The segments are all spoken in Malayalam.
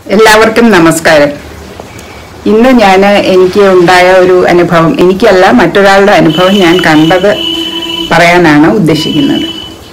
എല്ലാവർക്കും നമസ്കാരം ഇന്ന് ഞാൻ എനിക്ക് ഉണ്ടായ ഒരു അനുഭവം എനിക്കല്ല മറ്റൊരാളുടെ അനുഭവം ഞാൻ കണ്ടത് പറയാനാണ് ഉദ്ദേശിക്കുന്നത്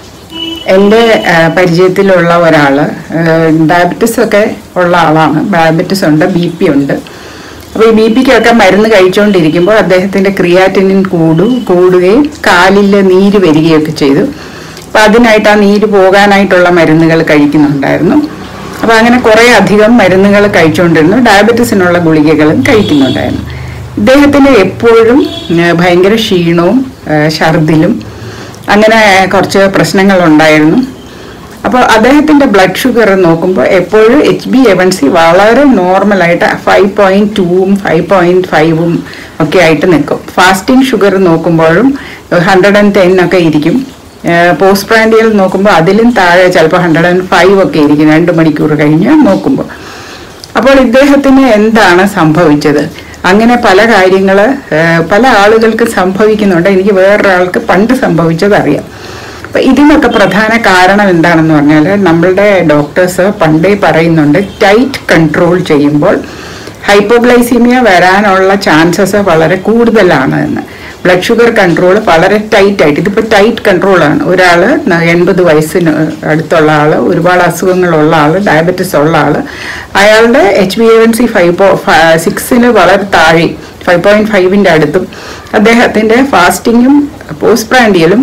എൻ്റെ ആ, പരിചയത്തിലുള്ള ഒരാൾ ഡയബറ്റിസ് ഒക്കെ ഉള്ള ആളാണ് ഡയബറ്റിസ് ഉണ്ട് ബി പി ഉണ്ട് അപ്പോൾ ഈ ബി പിക്കൊക്കെ മരുന്ന് കഴിച്ചുകൊണ്ടിരിക്കുമ്പോൾ അദ്ദേഹത്തിൻ്റെ ക്രിയാറ്റിനിൻ കൂടു കൂടുകയും കാലിൽ നീര് വരികയൊക്കെ ചെയ്തു അപ്പോൾ അതിനായിട്ട് ആ നീര് പോകാനായിട്ടുള്ള മരുന്നുകൾ കഴിക്കുന്നുണ്ടായിരുന്നു അപ്പോൾ അങ്ങനെ കുറേ അധികം മരുന്നുകൾ കഴിച്ചുകൊണ്ടിരുന്നു ഡയബറ്റീസിനുള്ള ഗുളികകളും കഴിക്കുന്നുണ്ടായിരുന്നു ഇദ്ദേഹത്തിന് എപ്പോഴും ആ, ഭയങ്കര ക്ഷീണവും ആ, ഛർദിലും അങ്ങനെ കുറച്ച് പ്രശ്നങ്ങൾ ഉണ്ടായിരുന്നു അപ്പോൾ അദ്ദേഹത്തിൻ്റെ ബ്ലഡ് ഷുഗർ നോക്കുമ്പോൾ എപ്പോഴും എച്ച് ബി എവൻ സി വളരെ നോർമലായിട്ട് ഫൈവ് പോയിൻറ്റ് ടൂവും ഫൈവ് പോയിൻറ്റ് ഫൈവും ഒക്കെ ആയിട്ട് നിൽക്കും ഫാസ്റ്റിംഗ് ഷുഗർ നോക്കുമ്പോഴും ഹൺഡ്രഡ് ആൻഡ് ടെൻ ഒക്കെ ഇരിക്കും പോസ്റ്റ് പ്രാൻഡിയൽ നോക്കുമ്പോൾ അതിലും താഴെ ചിലപ്പോൾ ഹൺഡ്രഡ് ആൻഡ് ഫൈവ് ഒക്കെ ഇരിക്കും രണ്ട് മണിക്കൂർ കഴിഞ്ഞ് നോക്കുമ്പോൾ അപ്പോൾ ഇദ്ദേഹത്തിന് എന്താണ് സംഭവിച്ചത് അങ്ങനെ പല കാര്യങ്ങൾ പല ആളുകൾക്ക് സംഭവിക്കുന്നുണ്ട് എനിക്ക് വേറൊരാൾക്ക് പണ്ട് സംഭവിച്ചത് അറിയാം അപ്പൊ ഇതിനൊക്കെ പ്രധാന കാരണം എന്താണെന്ന് പറഞ്ഞാൽ നമ്മളുടെ ഡോക്ടേഴ്സ് പണ്ടേ പറയുന്നുണ്ട് ടൈറ്റ് കൺട്രോൾ ചെയ്യുമ്പോൾ ഹൈപ്പോഗ്ലൈസീമിയ വരാനുള്ള ചാൻസസ് വളരെ കൂടുതലാണ് എന്ന് ബ്ലഡ് ഷുഗർ കൺട്രോൾ വളരെ ടൈറ്റ് ആയിട്ട് ഇതിപ്പോൾ ടൈറ്റ് കൺട്രോളാണ് ഒരാൾ എൺപത് വയസ്സിന് അടുത്തുള്ള ആൾ ഒരുപാട് അസുഖങ്ങളുള്ള ആൾ ഡയബറ്റിസ് ഉള്ള ആൾ അയാളുടെ H B N C five സിക്സിന് വളരെ താഴെ ഫൈവ് പോയിന്റ് ഫൈവിൻ്റെ അടുത്തും അദ്ദേഹത്തിൻ്റെ ഫാസ്റ്റിങ്ങും പോസ്റ്റ് പ്രാൻഡിയലും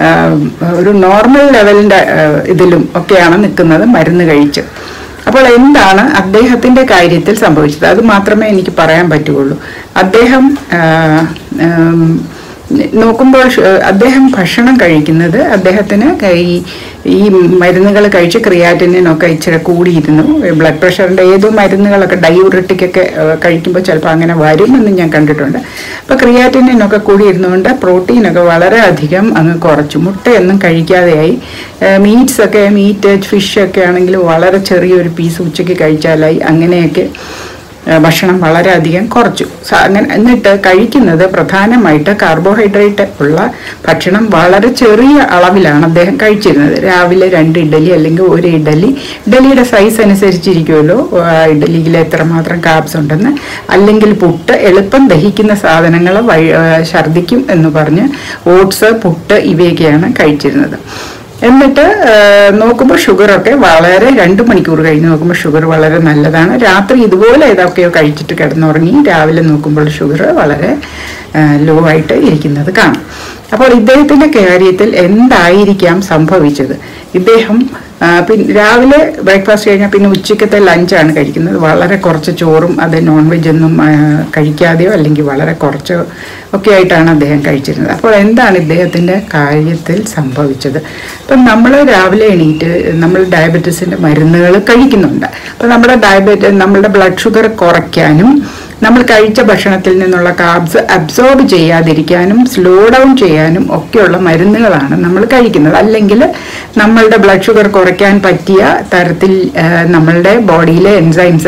ഒരു നോർമൽ ലെവലിൻ്റെ ഇതിലും ഒക്കെയാണ് നിൽക്കുന്നത് മരുന്ന് കഴിച്ച് അപ്പോൾ എന്താണ് അദ്ദേഹത്തിന്റെ കാര്യത്തിൽ സംഭവിച്ചത് അത് മാത്രമേ എനിക്ക് പറയാൻ പറ്റുള്ളൂ അദ്ദേഹം ആ, ഉം, നോക്കുമ്പോൾ ഷ്- അദ്ദേഹം ഭക്ഷണം കഴിക്കുന്നത് അദ്ദേഹത്തിന് ഈ ഈ മരുന്നുകൾ കഴിച്ച് ക്രിയാറ്റിനൊക്കെ ഇച്ചിരി കൂടിയിരുന്നു ബ്ലഡ് പ്രഷറിന്റെ ഏതോ മരുന്നുകളൊക്കെ ഡയൂറിറ്റിക് ഒക്കെ കഴിക്കുമ്പോൾ ചിലപ്പോൾ അങ്ങനെ വരുമെന്ന് ഞാൻ കണ്ടിട്ടുണ്ട് അപ്പോൾ ക്രിയാറ്റിനൊക്കെ കൂടിയിരുന്നുകൊണ്ട് പ്രോട്ടീനൊക്കെ വളരെ അധികം അങ്ങ് കുറച്ചു മുട്ടയൊന്നും കഴിക്കാതെയായി മീറ്റ്സ് ഒക്കെ മീറ്റ് ഫിഷ് ഒക്കെ ആണെങ്കിൽ വളരെ ചെറിയൊരു പീസ് ഉച്ചയ്ക്ക് കഴിച്ചാലായി അങ്ങനെയൊക്കെ ഏഹ് ഭക്ഷണം വളരെയധികം കുറച്ചു സ- അങ്ങനെ എന്നിട്ട് കഴിക്കുന്നത് പ്രധാനമായിട്ട് കാർബോഹൈഡ്രേറ്റ് ഉള്ള ഭക്ഷണം വളരെ ചെറിയ അളവിലാണ് അദ്ദേഹം കഴിച്ചിരുന്നത് രാവിലെ രണ്ട് ഇഡലി അല്ലെങ്കിൽ ഒരു ഇഡലി ഇഡലിയുടെ സൈസ് അനുസരിച്ചിരിക്കുമല്ലോ ആ ഇഡലിയിൽ എത്രമാത്രം കാബ്സ് ഉണ്ടെന്ന് അല്ലെങ്കിൽ പുട്ട് എളുപ്പം ദഹിക്കുന്ന സാധനങ്ങൾ വഴി ആ, ഛർദ്ദിക്കും എന്ന് പറഞ്ഞ് ഓട്സ് പുട്ട് ഇവയൊക്കെയാണ് കഴിച്ചിരുന്നത് എന്നിട്ട് നോക്കുമ്പോൾ ഷുഗറൊക്കെ വളരെ രണ്ട് മണിക്കൂർ കഴിഞ്ഞ് നോക്കുമ്പോൾ ഷുഗർ വളരെ നല്ലതാണ് രാത്രി ഇതുപോലെ ഏതൊക്കെയോ കഴിച്ചിട്ട് കിടന്നുറങ്ങി രാവിലെ നോക്കുമ്പോൾ ഷുഗർ വളരെ ലോ ആയിട്ട് ഇരിക്കുന്നത് കാണാം അപ്പോൾ ഇദ്ദേഹത്തിൻ്റെ കാര്യത്തിൽ എന്തായിരിക്കാം സംഭവിച്ചത് ഇദ്ദേഹം ആ, പിന്നെ രാവിലെ ബ്രേക്ക്ഫാസ്റ്റ് കഴിഞ്ഞാൽ പിന്നെ ഉച്ചക്കത്തെ ലഞ്ചാണ് കഴിക്കുന്നത് വളരെ കുറച്ച് ചോറും അത് നോൺ വെജ് ഒന്നും ആ, കഴിക്കാതെയോ അല്ലെങ്കിൽ വളരെ കുറച്ചോ ഒക്കെ ആയിട്ടാണ് അദ്ദേഹം കഴിച്ചിരുന്നത് അപ്പോൾ എന്താണ് ഇദ്ദേഹത്തിൻ്റെ കാര്യത്തിൽ സംഭവിച്ചത് അപ്പം നമ്മൾ രാവിലെ എണീറ്റ് നമ്മൾ ഡയബറ്റീസിൻ്റെ മരുന്നുകൾ കഴിക്കുന്നുണ്ട് അപ്പോൾ നമ്മുടെ ഡയബറ്റ് നമ്മളുടെ ബ്ലഡ് ഷുഗർ കുറയ്ക്കാനും നമ്മൾ കഴിച്ച ഭക്ഷണത്തിൽ നിന്നുള്ള കാർബ്സ് അബ്സോർബ് ചെയ്യാതിരിക്കാനും സ്ലോ ഡൗൺ ചെയ്യാനും ഒക്കെയുള്ള മരുന്നുകളാണ് നമ്മൾ കഴിക്കുന്നത് അല്ലെങ്കിൽ നമ്മളുടെ ബ്ലഡ് ഷുഗർ കുറയ്ക്കാൻ പറ്റിയ തരത്തിൽ ആ, നമ്മളുടെ ബോഡിയിലെ എൻസൈംസ്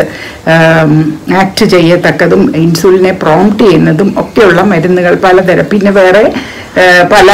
ആക്ട് ചെയ്യത്തക്കതും ഇൻസുലിനെ പ്രോംപ്റ്റ് ചെയ്യുന്നതും ഒക്കെയുള്ള മരുന്നുകൾ പലതരം പിന്നെ വേറെ ആ, പല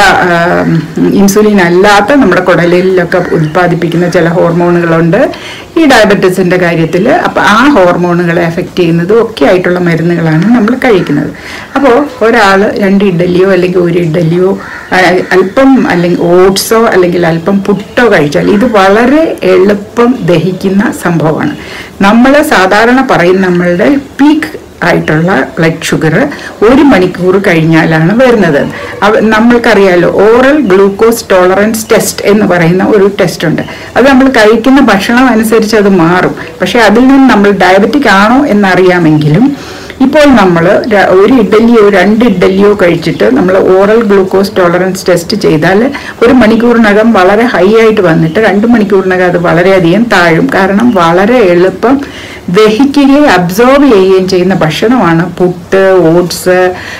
ഇൻസുലിൻ അല്ലാത്ത നമ്മുടെ കുടലിലൊക്കെ ഉൽപ്പാദിപ്പിക്കുന്ന ചില ഹോർമോണുകളുണ്ട് ഈ ഡയബറ്റീസിൻ്റെ കാര്യത്തിൽ അപ്പോൾ ആ ഹോർമോണുകളെ എഫക്റ്റ് ചെയ്യുന്നതും ഒക്കെ ആയിട്ടുള്ള മരുന്നുകളാണ് നമ്മൾ കഴിക്കുന്നത് അപ്പോൾ ഒരാൾ രണ്ട് ഇഡലിയോ അല്ലെങ്കിൽ ഒരു ഇഡലിയോ ആ, അല്പം അല്ലെങ്കിൽ ഓട്സോ അല്ലെങ്കിൽ അല്പം പുട്ടോ കഴിച്ചാൽ ഇത് വളരെ എളുപ്പം ദഹിക്കുന്ന സംഭവമാണ് നമ്മൾ സാധാരണ പറയും നമ്മളുടെ പീക്ക് ആയിട്ടുള്ള ബ്ലഡ് ഷുഗർ ഒരു മണിക്കൂർ കഴിഞ്ഞാലാണ് വരുന്നത് അവ- നമ്മൾക്കറിയാലോ ഓറൽ ഗ്ലൂക്കോസ് ടോളറൻസ് ടെസ്റ്റ് എന്ന് പറയുന്ന ഒരു ടെസ്റ്റ് ഉണ്ട് അത് നമ്മൾ കഴിക്കുന്ന ഭക്ഷണം അനുസരിച്ച് അത് മാറും പക്ഷെ അതിൽ നിന്ന് നമ്മൾ ഡയബറ്റിക് ആണോ എന്നറിയാമെങ്കിലും ഇപ്പോൾ നമ്മൾ ഒരു ഇഡലിയോ രണ്ട് ഇഡലിയോ കഴിച്ചിട്ട് നമ്മൾ ഓറൽ ഗ്ലൂക്കോസ് ടോളറൻസ് ടെസ്റ്റ് ചെയ്താൽ ഒരു മണിക്കൂറിനകം വളരെ ഹൈ ആയിട്ട് വന്നിട്ട് രണ്ട് മണിക്കൂറിനകം അത് വളരെയധികം താഴും കാരണം വളരെ എളുപ്പം ദഹിക്കുകയും അബ്സോർബ് ചെയ്യുകയും ചെയ്യുന്ന ഭക്ഷണമാണ് പുട്ട് ഓട്സ്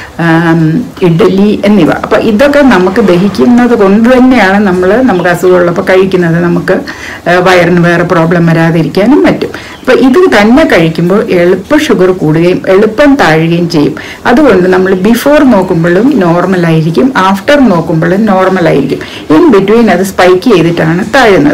ഇഡലി എന്നിവ അപ്പൊ ഇതൊക്കെ നമുക്ക് ദഹിക്കുന്നത് കൊണ്ട് തന്നെയാണ് നമ്മൾ നമുക്ക് അസുഖമുള്ളപ്പോൾ കഴിക്കുന്നത് നമുക്ക് ആ, വയറിന് വേറെ പ്രോബ്ലം വരാതിരിക്കാനും പറ്റും അപ്പൊ ഇത് തന്നെ കഴിക്കുമ്പോൾ എളുപ്പം ഷുഗർ കൂടുകയും എളുപ്പം താഴുകയും ചെയ്യും അതുകൊണ്ട് നമ്മൾ ബിഫോർ നോക്കുമ്പോഴും നോർമൽ ആയിരിക്കും ആഫ്റ്റർ നോക്കുമ്പോഴും നോർമൽ ആയിരിക്കും ഇൻ ബിറ്റ്വീൻ അത് സ്പൈക്ക് ചെയ്തിട്ടാണ് താഴുന്നത്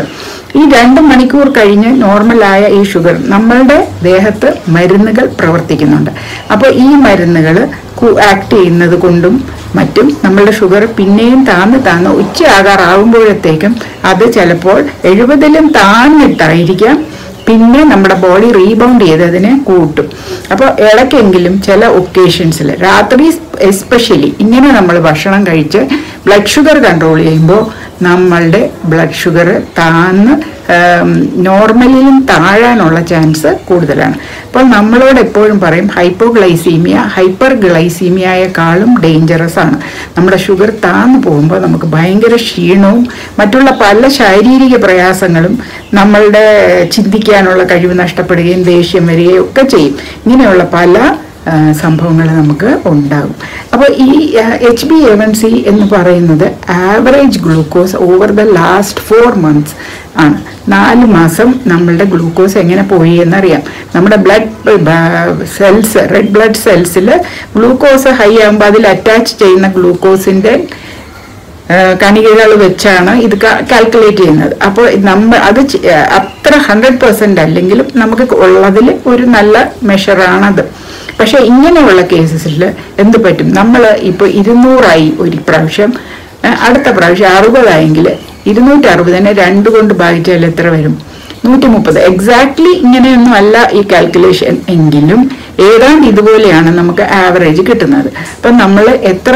ഈ രണ്ട് മണിക്കൂർ കഴിഞ്ഞ് നോർമലായ ഈ ഷുഗർ നമ്മളുടെ ദേഹത്ത് മരുന്നുകൾ പ്രവർത്തിക്കുന്നുണ്ട് അപ്പോൾ ഈ മരുന്നുകൾ ആക്ട് ചെയ്യുന്നത് കൊണ്ടും മറ്റും നമ്മളുടെ ഷുഗർ പിന്നെയും താന്ന് താന്ന് ഉച്ചയാകാറാവുമ്പോഴത്തേക്കും അത് ചിലപ്പോൾ എഴുപതിലും താന്നിട്ടായിരിക്കാം പിന്നെ നമ്മുടെ ബോഡി റീബൗണ്ട് ചെയ്ത് അതിനെ കൂട്ടും അപ്പോൾ ഇടയ്ക്കെങ്കിലും ചില ഒക്കേഷൻസിൽ രാത്രി എസ്പെഷ്യലി ഇങ്ങനെ നമ്മൾ ഭക്ഷണം കഴിച്ച് ബ്ലഡ് ഷുഗർ കൺട്രോൾ ചെയ്യുമ്പോൾ നമ്മളുടെ ബ്ലഡ് ഷുഗർ താന്ന് നോർമലിലും താഴാനുള്ള ചാൻസ് കൂടുതലാണ് അപ്പോൾ നമ്മളോട് എപ്പോഴും പറയും ഹൈപ്പോഗ്ലൈസീമിയ ഹൈപ്പർ ഗ്ലൈസീമിയയെക്കാളും ഡേഞ്ചറസ് ആണ് നമ്മുടെ ഷുഗർ താന്നു പോകുമ്പോൾ നമുക്ക് ഭയങ്കര ക്ഷീണവും മറ്റുള്ള പല ശാരീരിക പ്രയാസങ്ങളും നമ്മളുടെ ചിന്തിക്കാനുള്ള കഴിവ് നഷ്ടപ്പെടുകയും ദേഷ്യം വരികയും ഒക്കെ ചെയ്യും ഇങ്ങനെയുള്ള പല സംഭവങ്ങൾ നമുക്ക് ഉണ്ടാകും അപ്പോൾ ഈ H B A one C എന്ന് പറയുന്നത് average glucose over the last four months ആണ് നാല് മാസം നമ്മളുടെ ഗ്ലൂക്കോസ് എങ്ങനെ പോയി എന്നറിയാം നമ്മുടെ ബ്ലഡ് സെൽസ് റെഡ് ബ്ലഡ് സെൽസിൽ ഗ്ലൂക്കോസ് ഹൈ ആകുമ്പോൾ അതിൽ അറ്റാച്ച് ചെയ്യുന്ന ഗ്ലൂക്കോസിൻ്റെ കണികകൾ വെച്ചാണ് ഇത് കാൽക്കുലേറ്റ് ചെയ്യുന്നത് അപ്പോൾ നമ്മൾ അത് അത്ര ഹൺഡ്രഡ് പെർസെൻ്റ് അല്ലെങ്കിലും നമുക്ക് ഉള്ളതിൽ ഒരു നല്ല മെഷറാണത് പക്ഷേ ഇങ്ങനെയുള്ള കേസസിൽ എന്ത് പറ്റും നമ്മൾ ഇപ്പോൾ ഇരുന്നൂറായി ഒരു പ്രാവശ്യം അടുത്ത പ്രാവശ്യം അറുപതായെങ്കിൽ ഇരുന്നൂറ്റി അറുപതിനെ രണ്ട് കൊണ്ട് ഭാഗിച്ചാൽ എത്ര വരും നൂറ്റി മുപ്പത് എക്സാക്ട്ലി ഇങ്ങനെയൊന്നും അല്ല ഈ കാൽക്കുലേഷൻ എങ്കിലും ഏതാണ്ട് ഇതുപോലെയാണ് നമുക്ക് ആവറേജ് കിട്ടുന്നത് അപ്പം നമ്മൾ എത്ര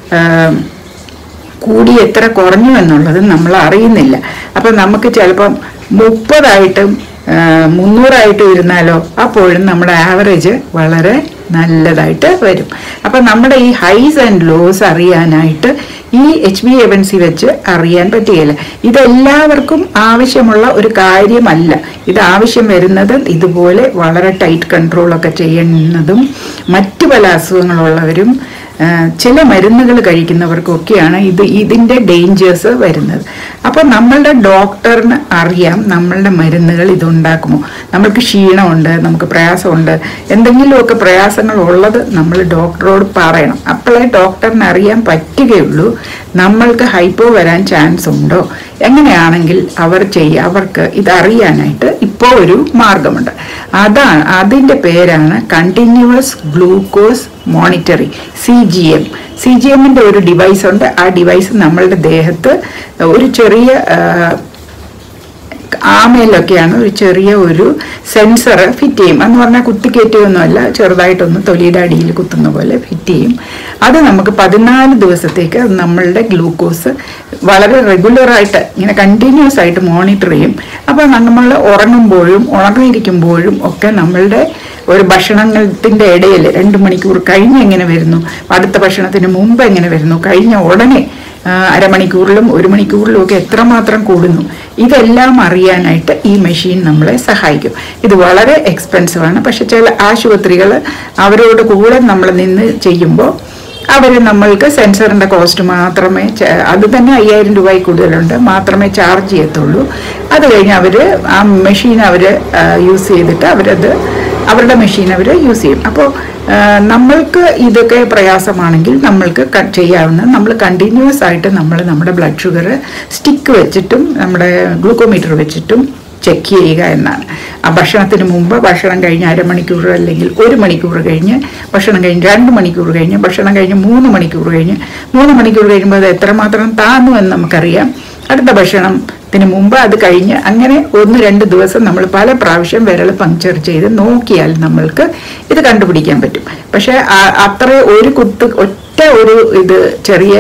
കൂടി എത്ര കുറഞ്ഞു എന്നുള്ളത് നമ്മൾ അറിയുന്നില്ല അപ്പം നമുക്ക് ചിലപ്പം മുപ്പതായിട്ടും മുന്നൂറായിട്ട് ഇരുന്നാലോ അപ്പോഴും നമ്മുടെ ആവറേജ് വളരെ നല്ലതായിട്ട് വരും അപ്പം നമ്മുടെ ഈ ഹൈസ് ആൻഡ് ലോസ് അറിയാനായിട്ട് ഈ എച്ച് ബി എവൻ സി വെച്ച് അറിയാൻ പറ്റുകയില്ല ഇതെല്ലാവർക്കും ആവശ്യമുള്ള ഒരു കാര്യമല്ല ഇത് ആവശ്യം വരുന്നത് ഇതുപോലെ വളരെ ടൈറ്റ് കൺട്രോളൊക്കെ ചെയ്യുന്നതും മറ്റു പല അസുഖങ്ങളുള്ളവരും ചില മരുന്നുകൾ കഴിക്കുന്നവർക്കൊക്കെയാണ് ഇത് ഇതിൻ്റെ ഡേഞ്ചേഴ്സ് വരുന്നത് അപ്പോൾ നമ്മളുടെ ഡോക്ടറിന് അറിയാം നമ്മളുടെ മരുന്നുകൾ ഇതുണ്ടാക്കുമോ നമ്മൾക്ക് ക്ഷീണമുണ്ട് നമുക്ക് പ്രയാസമുണ്ട് എന്തെങ്കിലുമൊക്കെ പ്രയാസങ്ങൾ ഉള്ളത് നമ്മൾ ഡോക്ടറോട് പറയണം അപ്പോഴേ ഡോക്ടറിന് അറിയാൻ പറ്റുകയുള്ളൂ നമ്മൾക്ക് ഹൈപ്പോ വരാൻ ചാൻസ് ഉണ്ടോ എങ്ങനെയാണെങ്കിൽ അവർ ചെയ്യുക അവർക്ക് ഇതറിയാനായിട്ട് ഇപ്പോൾ ഒരു മാർഗമുണ്ട് അതാണ് അതിൻ്റെ പേരാണ് continuous glucose monitoring C G M C G എമ്മിൻ്റെ ഒരു ഡിവൈസ് ഉണ്ട് ആ ഡിവൈസ് നമ്മളുടെ ദേഹത്ത് ഒരു ചെറിയ ആമയിലൊക്കെയാണ് ഒരു ചെറിയ ഒരു സെൻസർ ഫിറ്റ് ചെയ്യും എന്ന് പറഞ്ഞാൽ കുത്തിക്കയറ്റുകയൊന്നുമല്ല ചെറുതായിട്ടൊന്ന് തൊലിയുടെ അടിയിൽ കുത്തുന്ന പോലെ ഫിറ്റ് ചെയ്യും അത് നമുക്ക് പതിനാല് ദിവസത്തേക്ക് നമ്മളുടെ ഗ്ലൂക്കോസ് വളരെ റെഗുലറായിട്ട് ഇങ്ങനെ കണ്ടിന്യൂസ് ആയിട്ട് മോണിറ്റർ ചെയ്യും അപ്പോൾ നമ്മൾ ഉറങ്ങുമ്പോഴും ഉണർന്നിരിക്കുമ്പോഴും ഒക്കെ നമ്മളുടെ ഒരു ഭക്ഷണത്തിൻ്റെ ഇടയിൽ രണ്ട് മണിക്കൂർ കഴിഞ്ഞ് എങ്ങനെ വരുന്നു അടുത്ത ഭക്ഷണത്തിന് മുമ്പ് എങ്ങനെ വരുന്നു കഴിഞ്ഞ ഉടനെ അരമണിക്കൂറിലും ഒരു മണിക്കൂറിലും ഒക്കെ എത്രമാത്രം കൂടുന്നു ഇതെല്ലാം അറിയാനായിട്ട് ഈ മെഷീൻ നമ്മളെ സഹായിക്കും ഇത് വളരെ എക്സ്പെൻസീവ് ആണ് പക്ഷെ ചില ആശുപത്രികൾ അവരോട് കൂടെ നമ്മൾ നിന്ന് ചെയ്യുമ്പോൾ അവർ നമ്മൾക്ക് സെൻസറിൻ്റെ കോസ്റ്റ് മാത്രമേ അത് തന്നെ അയ്യായിരം രൂപയിൽ കൂടുതലുണ്ട് മാത്രമേ ചാർജ് ചെയ്യത്തുള്ളൂ അത് കഴിഞ്ഞ് അവർ ആ മെഷീൻ അവർ യൂസ് ചെയ്തിട്ട് അവരത് അവരുടെ മെഷീൻ അവർ യൂസ് ചെയ്യും അപ്പോൾ നമ്മൾക്ക് ഇതൊക്കെ പ്രയാസമാണെങ്കിൽ നമ്മൾക്ക് ചെയ്യാവുന്ന നമ്മൾ കണ്ടിന്യൂസ് ആയിട്ട് നമ്മൾ നമ്മുടെ ബ്ലഡ് ഷുഗർ സ്റ്റിക്ക് വെച്ചിട്ടും നമ്മുടെ ഗ്ലൂക്കോമീറ്റർ വെച്ചിട്ടും ചെക്ക് ചെയ്യുക എന്നാണ് ആ ഭക്ഷണത്തിന് മുമ്പ് ഭക്ഷണം കഴിഞ്ഞ് അരമണിക്കൂർ അല്ലെങ്കിൽ ഒരു മണിക്കൂർ കഴിഞ്ഞ് ഭക്ഷണം കഴിഞ്ഞ് രണ്ട് മണിക്കൂർ കഴിഞ്ഞ് ഭക്ഷണം കഴിഞ്ഞ് മൂന്ന് മണിക്കൂർ കഴിഞ്ഞ് മൂന്ന് മണിക്കൂർ കഴിയുമ്പോൾ അത് എത്രമാത്രം താന്നു എന്ന് നമുക്കറിയാം അടുത്ത ഭക്ഷണത്തിന് മുമ്പ് അത് കഴിഞ്ഞ് അങ്ങനെ ഒന്ന് രണ്ട് ദിവസം നമ്മൾ പല പ്രാവശ്യം വിരൽ പങ്ക്ചർ ചെയ്ത് നോക്കിയാൽ നമ്മൾക്ക് ഇത് കണ്ടുപിടിക്കാൻ പറ്റും പക്ഷേ അത്ര ഒരു കുത്ത് ഒറ്റ ഒരു ഇത് ചെറിയ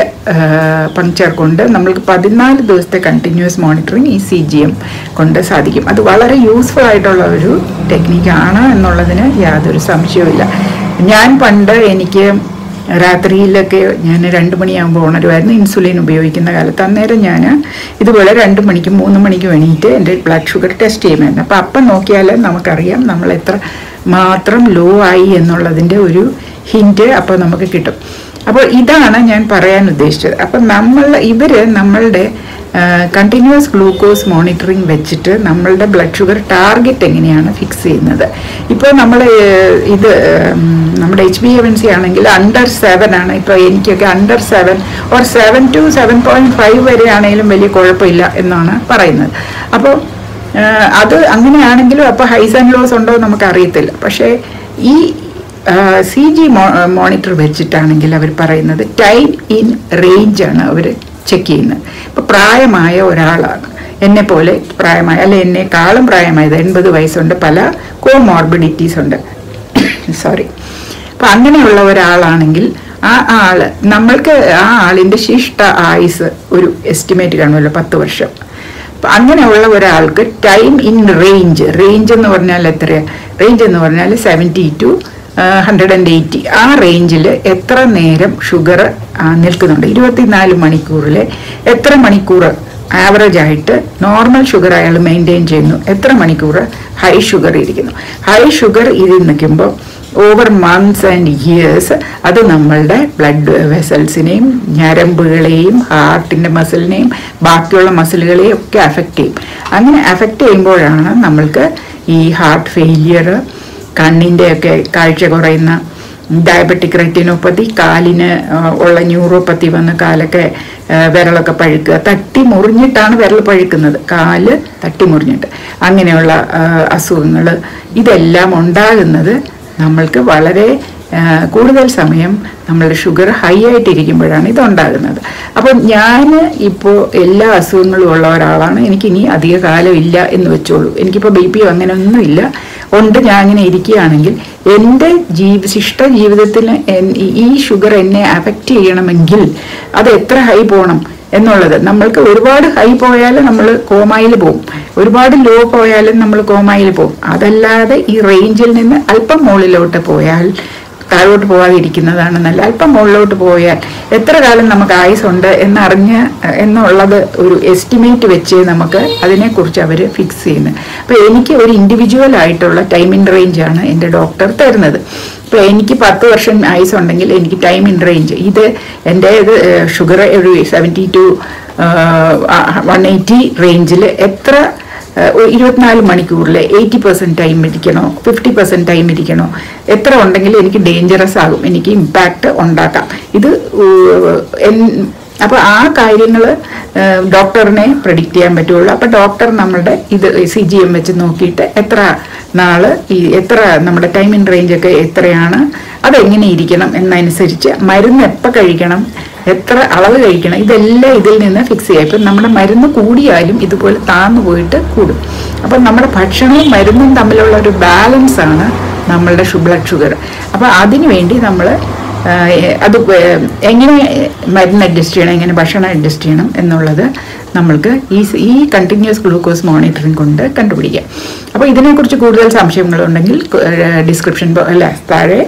പങ്ക്ചർ കൊണ്ട് നമ്മൾക്ക് പതിനാല് ദിവസത്തെ കണ്ടിന്യൂസ് മോണിറ്ററിങ് ഈ സി ജി എം കൊണ്ട് സാധിക്കും അത് വളരെ യൂസ്ഫുൾ ആയിട്ടുള്ള ഒരു ടെക്നിക്കാണ് എന്നുള്ളതിന് യാതൊരു സംശയവുമില്ല ഞാൻ പണ്ട് എനിക്ക് രാത്രിയിലൊക്കെ ഞാൻ രണ്ട് മണിയാകുമ്പോൾ ഉണരുമായിരുന്നു ഇൻസുലിൻ ഉപയോഗിക്കുന്ന കാലത്ത് അന്നേരം ഞാൻ ഇതുപോലെ രണ്ട് മണിക്കും മൂന്ന് മണിക്കും എണീറ്റ് എൻ്റെ ബ്ലഡ് ഷുഗർ ടെസ്റ്റ് ചെയ്യുമായിരുന്നു അപ്പോൾ അപ്പം നോക്കിയാൽ നമുക്കറിയാം നമ്മൾ എത്ര മാത്രം ലോ ആയി എന്നുള്ളതിൻ്റെ ഒരു ഹിൻറ്റ് അപ്പോൾ നമുക്ക് കിട്ടും അപ്പോൾ ഇതാണ് ഞാൻ പറയാൻ ഉദ്ദേശിച്ചത് അപ്പം നമ്മൾ ഇവർ നമ്മളുടെ കണ്ടിന്യൂസ് ഗ്ലൂക്കോസ് മോണിറ്ററിങ് വെച്ചിട്ട് നമ്മളുടെ ബ്ലഡ് ഷുഗർ ടാർഗറ്റ് എങ്ങനെയാണ് ഫിക്സ് ചെയ്യുന്നത് ഇപ്പോൾ നമ്മൾ ഇത് നമ്മുടെ എച്ച് ബി എവൻ സി ആണെങ്കിൽ അണ്ടർ സെവൻ ആണ് ഇപ്പോൾ എനിക്കൊക്കെ under seven or seven two seven point five വരെ ആണെങ്കിലും വലിയ കുഴപ്പമില്ല എന്നാണ് പറയുന്നത് അപ്പോൾ ആ, അത് അങ്ങനെയാണെങ്കിലും അപ്പോൾ ഹൈസ് ആൻഡ് ലോസ് ഉണ്ടോ എന്ന് നമുക്ക് അറിയത്തില്ല പക്ഷേ ഈ സി ജി മോണിറ്റർ വെച്ചിട്ടാണെങ്കിൽ അവർ പറയുന്നത് ടൈം ഇൻ റേഞ്ച് ആണ് അവർ ചെക്ക് ചെയ്യുന്നത് ഇപ്പൊ പ്രായമായ ഒരാളാണ് എന്നെ പോലെ പ്രായമായ അല്ലെ എന്നെക്കാളും പ്രായമായത് എൺപത് വയസ്സുണ്ട് പല കോമോർബിഡിറ്റീസ് ഉണ്ട് സോറി അപ്പൊ അങ്ങനെയുള്ള ഒരാളാണെങ്കിൽ ആ ആള് നമ്മൾക്ക് ആ ആളിന്റെ ശിഷ്ട ആയുസ് ഒരു എസ്റ്റിമേറ്റ് കാണുമല്ലോ പത്ത് വർഷം അപ്പൊ അങ്ങനെയുള്ള ഒരാൾക്ക് ടൈം ഇൻ റേഞ്ച് റേഞ്ച് എന്ന് പറഞ്ഞാൽ എത്രയാ റേഞ്ച് എന്ന് പറഞ്ഞാൽ seventy to hundred and eighty ആ റേഞ്ചിൽ എത്ര നേരം ഷുഗർ നിൽക്കുന്നുണ്ട് ഇരുപത്തിനാല് മണിക്കൂറിൽ എത്ര മണിക്കൂർ ആവറേജ് ആയിട്ട് നോർമൽ ഷുഗർ അയാൾ മെയിൻറ്റെയിൻ ചെയ്യുന്നു എത്ര മണിക്കൂർ ഹൈ ഷുഗർ ഇരിക്കുന്നു ഹൈ ഷുഗർ ഇതിൽ നിൽക്കുമ്പോൾ ഓവർ മന്ത്സ് ആൻഡ് ഇയേഴ്സ് അത് നമ്മളുടെ ബ്ലഡ് വെസൽസിനെയും ഞരമ്പുകളെയും ഹാർട്ടിൻ്റെ മസിലിനെയും ബാക്കിയുള്ള മസിലുകളെയും ഒക്കെ അഫക്റ്റ് ചെയ്യും അങ്ങനെ അഫക്റ്റ് ചെയ്യുമ്പോഴാണ് നമ്മൾക്ക് ഈ ഹാർട്ട് ഫെയിലിയർ കണ്ണിൻ്റെയൊക്കെ കാഴ്ച കുറയുന്ന ഡയബറ്റിക് റെറ്റിനോപ്പതി കാലിന് ആ, ഉള്ള ന്യൂറോപ്പതി വന്ന് കാലൊക്കെ ആ, വിരലൊക്കെ പഴുക്കുക തട്ടി മുറിഞ്ഞിട്ടാണ് വിരൽ പഴുക്കുന്നത് കാല് തട്ടി മുറിഞ്ഞിട്ട് അങ്ങനെയുള്ള അസുഖങ്ങൾ ഇതെല്ലാം ഉണ്ടാകുന്നത് നമ്മൾക്ക് വളരെ ആ, കൂടുതൽ സമയം നമ്മളുടെ ഷുഗർ ഹൈ ആയിട്ടിരിക്കുമ്പോഴാണ് ഇതുണ്ടാകുന്നത് അപ്പോൾ ഞാൻ ഇപ്പോൾ എല്ലാ അസുഖങ്ങളും ഉള്ള ഒരാളാണ് എനിക്ക് ഇനി അധിക കാലം ഇല്ല എന്ന് വെച്ചോളൂ എനിക്കിപ്പോൾ ബി പി അങ്ങനെ ഒന്നുമില്ല ഉണ്ട് ഞാൻ ഇങ്ങനെ ഇരിക്കുകയാണെങ്കിൽ എൻ്റെ ജീവ ശിഷ്ട ജീവിതത്തിൽ എൻ- ഈ ഷുഗർ എന്നെ അഫക്റ്റ് ചെയ്യണമെങ്കിൽ അത് എത്ര ഹൈ പോകണം എന്നുള്ളത് നമ്മൾക്ക് ഒരുപാട് ഹൈ പോയാൽ നമ്മൾ കോമായിൽ പോകും ഒരുപാട് ലോ പോയാലും നമ്മൾ കോമായിൽ പോകും അതല്ലാതെ ഈ റേഞ്ചിൽ നിന്ന് അല്പം മുകളിലോട്ട് പോയാൽ താഴോട്ട് പോകാതിരിക്കുന്നതാണ് നല്ല അല്പം മുകളിലോട്ട് പോയാൽ എത്ര കാലം നമുക്ക് ആയുസുണ്ട് എന്നറിഞ്ഞ് എന്നുള്ളത് ഒരു എസ്റ്റിമേറ്റ് വെച്ച് നമുക്ക് അതിനെക്കുറിച്ച് അവർ ഫിക്സ് ചെയ്യുന്നത് അപ്പോൾ എനിക്ക് ഒരു ഇൻഡിവിജ്വൽ ആയിട്ടുള്ള ടൈം ഇൻ റേഞ്ച് ആണ് എൻ്റെ ഡോക്ടർ തരുന്നത് ഇപ്പോൾ എനിക്ക് പത്ത് വർഷം ആയുസ് ഉണ്ടെങ്കിൽ എനിക്ക് ടൈം ഇൻ റേഞ്ച് ഇത് എൻ്റെ ഇത് ഷുഗർ ഒരു സെവൻറ്റി ടു വൺ എയ്റ്റി റേഞ്ചിൽ എത്ര ഏഹ് ഒരു ഇരുപത്തിനാല് മണിക്കൂറിൽ എയ്റ്റി പെർസെൻറ്റ് ടൈം ഇരിക്കണോ ഫിഫ്റ്റി പെർസെൻറ്റ് ടൈം ഇരിക്കണോ എത്ര ഉണ്ടെങ്കിൽ എനിക്ക് ഡേഞ്ചറസ് ആകും എനിക്ക് ഇമ്പാക്റ്റ് ഉണ്ടാക്കാം ഇത് അപ്പോൾ ആ കാര്യങ്ങൾ ഡോക്ടറിനെ പ്രഡിക്റ്റ് ചെയ്യാൻ പറ്റുള്ളൂ അപ്പോൾ ഡോക്ടർ നമ്മളുടെ ഇത് സി ജി എം വെച്ച് നോക്കിയിട്ട് എത്ര നാള് ഈ എത്ര നമ്മുടെ ടൈം ഇൻ റേഞ്ച് ഒക്കെ എത്രയാണ് അതെങ്ങനെ ഇരിക്കണം എന്നനുസരിച്ച് മരുന്ന് എപ്പോൾ കഴിക്കണം എത്ര അളവ് കഴിക്കണം ഇതെല്ലാം ഇതിൽ നിന്ന് ഫിക്സ് ചെയ്യാം ഇപ്പം നമ്മുടെ മരുന്ന് കൂടിയാലും ഇതുപോലെ താന്നു പോയിട്ട് കൂടും അപ്പം നമ്മുടെ ഭക്ഷണവും മരുന്നും തമ്മിലുള്ള ഒരു ബാലൻസ് ആണ് നമ്മളുടെ ബ്ലഡ് ഷുഗർ അപ്പം അതിനു വേണ്ടി നമ്മൾ അത് ഏഹ്, എങ്ങനെ മരുന്ന് അഡ്ജസ്റ്റ് ചെയ്യണം എങ്ങനെ ഭക്ഷണം അഡ്ജസ്റ്റ് ചെയ്യണം എന്നുള്ളത് നമ്മൾക്ക് ഈ സ് ഈ കണ്ടിന്യൂസ് ഗ്ലൂക്കോസ് മോണിറ്ററിംഗ് കൊണ്ട് കണ്ടുപിടിക്കാം അപ്പോൾ ഇതിനെക്കുറിച്ച് കൂടുതൽ സംശയങ്ങളുണ്ടെങ്കിൽ ഡിസ്ക്രിപ്ഷൻ അല്ല താഴെ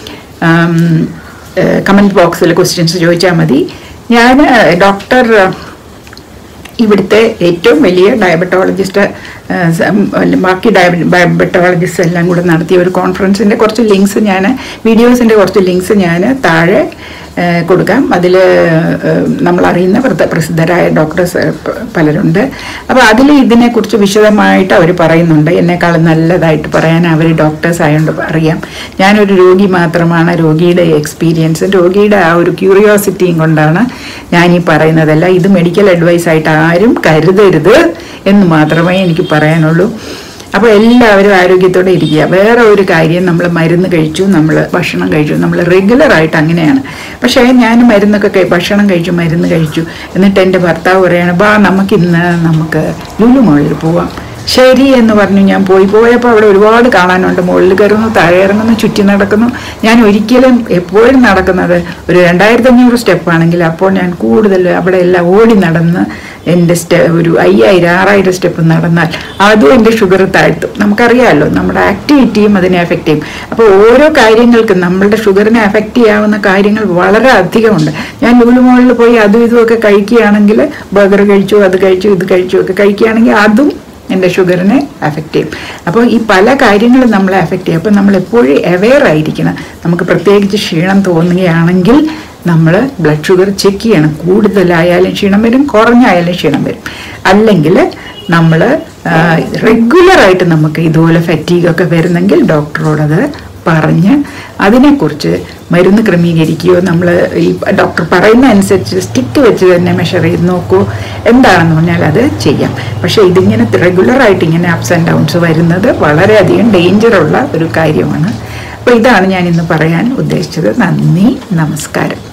കമൻറ്റ് ബോക്സിൽ ക്വസ്റ്റ്യൻസ് ചോദിച്ചാൽ മതി ഞാൻ ഡോക്ടർ ഇവിടുത്തെ ഏറ്റവും വലിയ ഡയബറ്റോളജിസ്റ്റ് ബാക്കി ഡയബറ്റോളജിസ്റ്റ് എല്ലാം കൂടെ നടത്തിയ ഒരു കോൺഫറൻസിൻ്റെ കുറച്ച് ലിങ്ക്സ് ഞാൻ വീഡിയോസിൻ്റെ കുറച്ച് ലിങ്ക്സ് ഞാൻ താഴെ ആ, കൊടുക്കാം അതിൽ നമ്മൾ അറിയുന്ന പ്രത- പ്രസിദ്ധരായ ഡോക്ടേഴ്സ് പലരുണ്ട് അപ്പോൾ അതിൽ ഇതിനെക്കുറിച്ച് വിശദമായിട്ട് അവർ പറയുന്നുണ്ട് എന്നെക്കാളും നല്ലതായിട്ട് പറയാൻ അവർ ഡോക്ടേഴ്സ് ആയതുകൊണ്ട് അറിയാം ഞാനൊരു രോഗി മാത്രമാണ് രോഗിയുടെ എക്സ്പീരിയൻസ് രോഗിയുടെ ആ ഒരു ക്യൂറിയോസിറ്റിയും കൊണ്ടാണ് ഞാൻ ഈ പറയുന്നതല്ല ഇത് മെഡിക്കൽ അഡ്വൈസ് ആയിട്ട് ആരും കരുതരുത് എന്ന് മാത്രമേ എനിക്ക് പറയാനുള്ളൂ അപ്പോൾ എല്ലാവരും ആരോഗ്യത്തോടെ ഇരിക്കുക വേറെ ഒരു കാര്യം നമ്മൾ മരുന്ന് കഴിച്ചു നമ്മൾ ഭക്ഷണം കഴിച്ചു നമ്മൾ റെഗുലറായിട്ട് അങ്ങനെയാണ് പക്ഷേ ഞാൻ മരുന്നൊക്കെ കഴി- ഭക്ഷണം കഴിച്ചു മരുന്ന് കഴിച്ചു എന്നിട്ട് എൻ്റെ ഭർത്താവ് പറയാണ് ബാ നമുക്കിന്ന് നമുക്ക് ലുലു മോളിൽ പോവാം ശരി എന്ന് പറഞ്ഞു ഞാൻ പോയി പോയപ്പോൾ അവിടെ ഒരുപാട് കാണാനുണ്ട് മുകളിൽ കയറുന്നു താഴെ ഇറങ്ങുന്നു ചുറ്റി നടക്കുന്നു ഞാൻ ഒരിക്കലും എപ്പോഴും നടക്കുന്നത് ഒരു രണ്ടായിരത്തി അഞ്ഞൂറ് സ്റ്റെപ്പ് ആണെങ്കിൽ അപ്പോൾ ഞാൻ കൂടുതൽ അവിടെ എല്ലാം ഓടി നടന്ന് എൻ്റെ സ്റ്റെ ഒരു അയ്യായിരം ആറായിരം സ്റ്റെപ്പ് നടന്നാൽ അതും എൻ്റെ ഷുഗർ താഴ്ത്തും നമുക്കറിയാമല്ലോ നമ്മുടെ ആക്ടിവിറ്റിയും അതിനെ എഫക്റ്റ് ചെയ്യും അപ്പോൾ ഓരോ കാര്യങ്ങൾക്കും നമ്മളുടെ ഷുഗറിനെ എഫക്റ്റ് ചെയ്യാവുന്ന കാര്യങ്ങൾ വളരെ അധികമുണ്ട് ഞാൻ ലുലുമോളിൽ പോയി അതും ഇതും ഒക്കെ കഴിക്കുകയാണെങ്കിൽ ബർഗർ കഴിച്ചു അത് കഴിച്ചു ഇത് കഴിച്ചു ഒക്കെ കഴിക്കുകയാണെങ്കിൽ അതും എൻ്റെ ഷുഗറിനെ അഫക്റ്റ് ചെയ്യും അപ്പോൾ ഈ പല കാര്യങ്ങളും നമ്മളെ അഫക്റ്റ് ചെയ്യും അപ്പോൾ നമ്മൾ എപ്പോഴും അവെയർ ആയിരിക്കണം നമുക്ക് പ്രത്യേകിച്ച് ക്ഷീണം തോന്നുകയാണെങ്കിൽ നമ്മൾ ബ്ലഡ് ഷുഗർ ചെക്ക് ചെയ്യണം കൂടുതലായാലും ക്ഷീണം വരും കുറഞ്ഞായാലും ക്ഷീണം വരും അല്ലെങ്കിൽ നമ്മൾ റെഗുലറായിട്ട് നമുക്ക് ഇതുപോലെ ഫറ്റീഗ് ഒക്കെ വരുന്നെങ്കിൽ ഡോക്ടറോടത് പറഞ്ഞ് അതിനെക്കുറിച്ച് മരുന്ന് ക്രമീകരിക്കുകയോ നമ്മൾ ഈ ഡോക്ടർ പറയുന്ന അനുസരിച്ച് സ്റ്റിക്ക് വെച്ച് തന്നെ മെഷർ ചെയ്ത് നോക്കൂ എന്താണെന്ന് പറഞ്ഞാൽ അത് ചെയ്യാം പക്ഷേ ഇതിങ്ങനെ റെഗുലറായിട്ട് ഇങ്ങനെ അപ്സ് ആൻഡ് ഡൗൺസ് വരുന്നത് വളരെയധികം ഡേഞ്ചറുള്ള ഒരു കാര്യമാണ് അപ്പോൾ ഇതാണ് ഞാൻ ഇന്ന് പറയാൻ ഉദ്ദേശിച്ചത് നന്ദി നമസ്കാരം